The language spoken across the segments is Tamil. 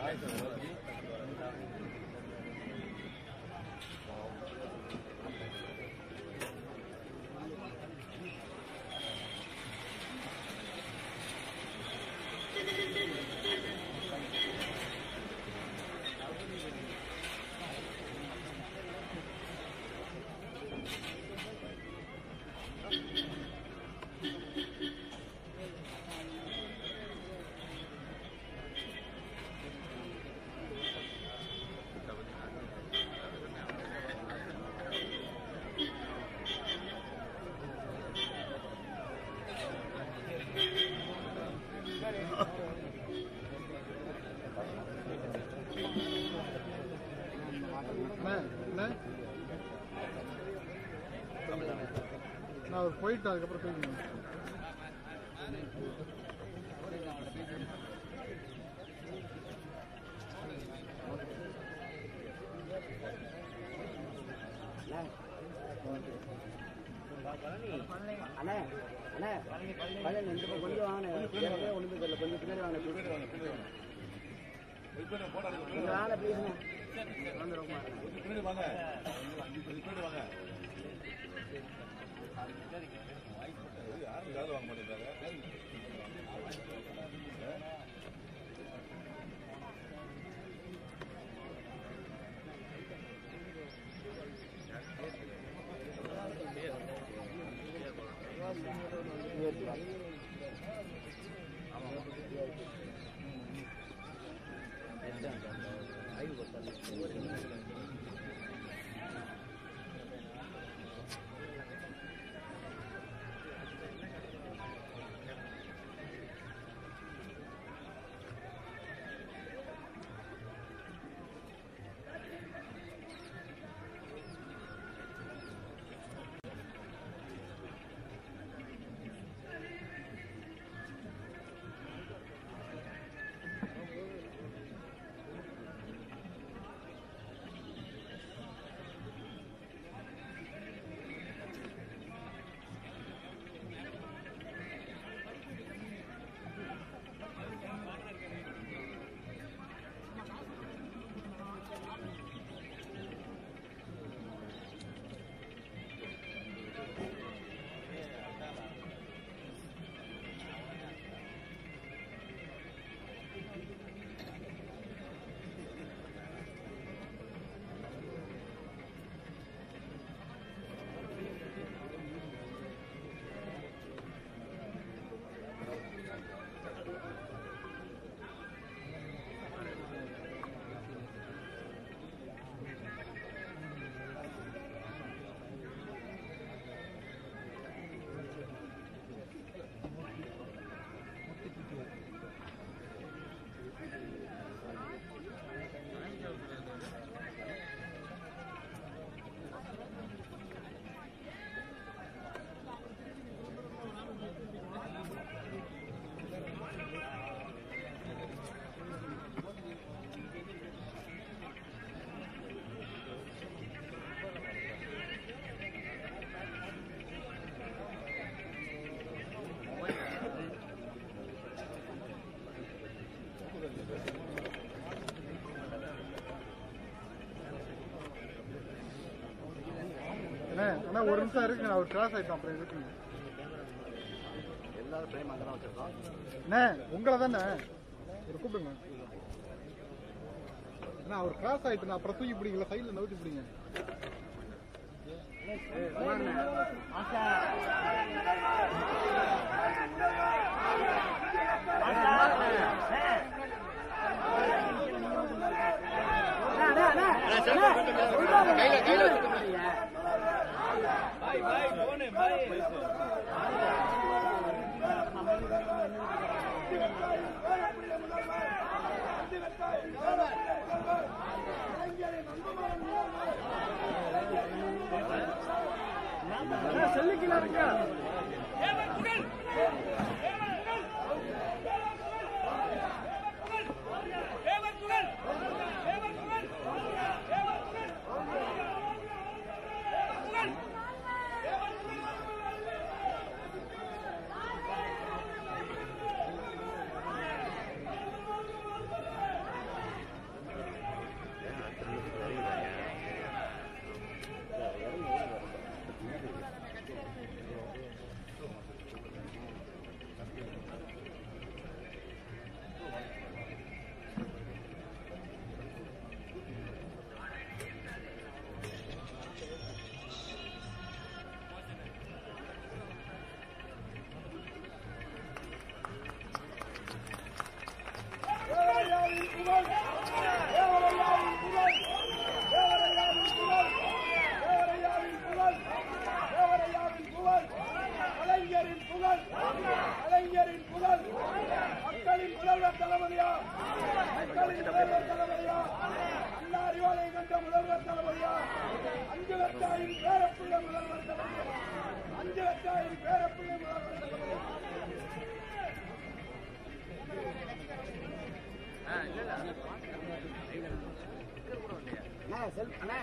அண்ணே, அண்ணே. நான் அவர் போயிட்டு அதுக்கப்புறம் போய்க்கணும் அண்ணே அண்ணே பழனி இந்த பக்கம் கொஞ்சம் வாங்கினேன் ஒன்றுமே தெரியல கொஞ்சம் பின்னாடி வாங்கினேன் கொஞ்சம் வாங்க ப்ளீஸ்ண்ணே வந்துடும்மா அண்ணே அண்ணா ஒரு நிமிஷம் இருக்கு நான் ஒரு கிராஸ் ஆயிட்டோம் அப்புறம் இருக்குங்க எல்லாரும் பிரேம் அங்கே தான் வச்சிருக்கோம் அண்ணே உங்களை தானே ஒரு கூப்பிடுங்க அண்ணா அவர் கிராஸ் ஆயிட்டு நான் அப்புறம் தூக்கி பிடிக்கல சைடில் நவுத்தி பிடிங்க தளபதியா மக்களின் முதல்வர் தளபதியா அண்ணா அறிவாலயம் கண்ட முதல்வர் தளபதியா அஞ்சு லட்சாயிரம் பேரப்பிள்ளை முதல்வர் தளபதியா அஞ்சு லட்சாயிரம் பேரப்பிள்ளை முதல்வர் தளபதியா அண்ணா செல் அண்ணா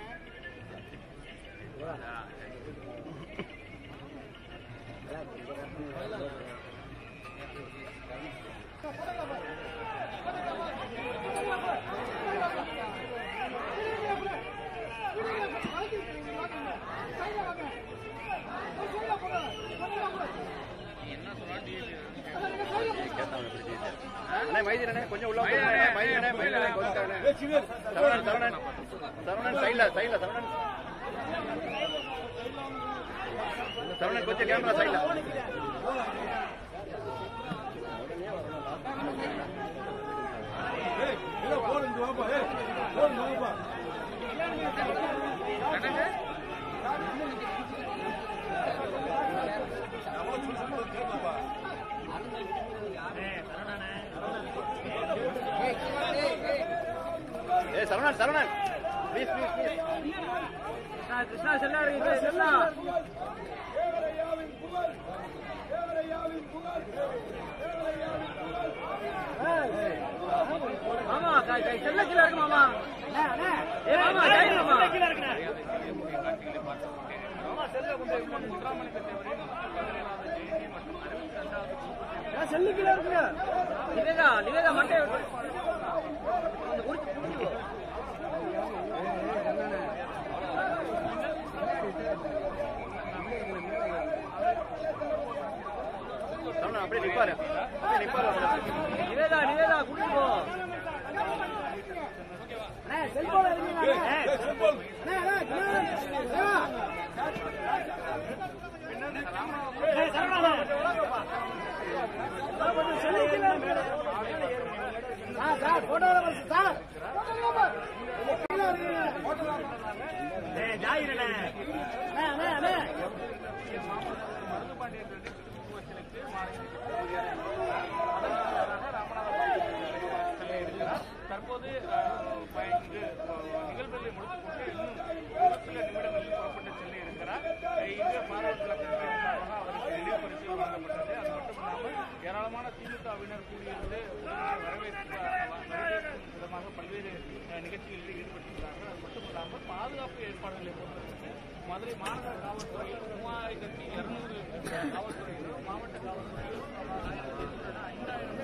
அண்ணே மைதீன் அண்ணே கொஞ்சம் உள்ள வந்து அண்ணே மைதீன் அண்ணே மைதீன் அண்ணே கொஞ்சம் அண்ணே சரவணன் சரவணன் சரவணன் சைடுல சைடுல சரவணன் சரவணன் கொஞ்சம் கேமரா சைடுல ஏ Saravanan Saravanan please please please Krishna Chella இருக்கு செல்லா தேவரையாவின் புகழ் தேவரையாவின் புகழ் தேவரையாவின் புகழ் மாமா செல்ல கீழ இருக்கு மாமா ஏ மாமா செல்ல கீழ இருக்கு செல்லு கீழ இருக்குங்க நிவேதா நிவேதா மண்டே சரவணன் அப்படியே நிப்பாரு அப்படியே நிப்பாரு நிவேதா நிவேதா கூட்டிட்டு போ அண்ணே செல்போன் இருக்கீங்க அண்ணே அண்ணே சார் போட்டோல வந்து சார் ஜாயிரண்ணே அண்ணே அண்ணே தற்போது அஹ், ப- இங்கு அஹ், நிகழ்வுகளை முடித்துக்கொண்டு இன்னும் ஒரு சில நிமிடங்களில் புறப்பட்டு செல்ல இருக்கிறார் அஹ், இங்கு பாரத கட்சியின் சார்பாக அவருக்கு நினைவு பரிசு வழங்கப்பட்டது அது மட்டுமில்லாமல் ஏராளமான திமுகவினர் கூடியிருந்து உடனடியாக வரவேற்பு வரவேற்கும் விதமாக பல்வேறு அஹ், நிகழ்ச்சிகளில் ஈடுபட்டிருக்கிறார்கள் அது மட்டுமில்லாமல் பாதுகாப்பு ஏற்பாடுகளை பொறுத்தவரைக்கும் மதுரை மாநகர காவல்துறையில் மூவாயிரத்தி இருநூறு காவல்துறையினரும் மாவட்ட காவல்துறையிலும் ஐந்தாயிரம்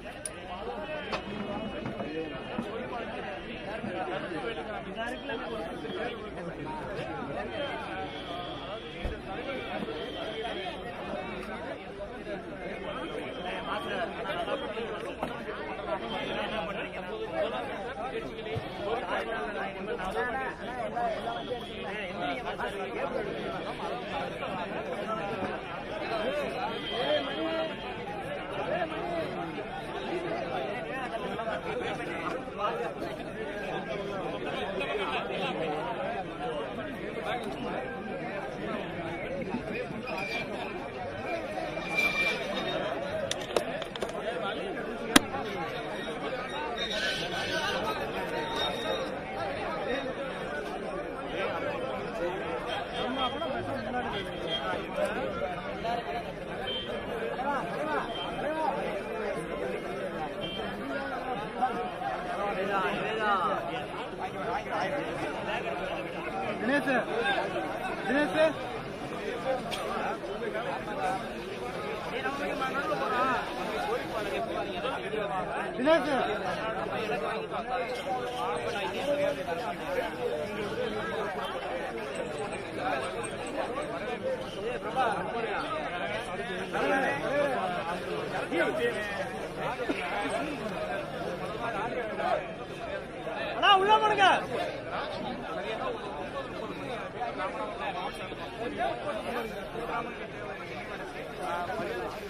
தினேஷ் தினேஷ் தினேஷ் அண்ணா உள்ள போடுங்க ராமநாதபுரம் மாவட்ட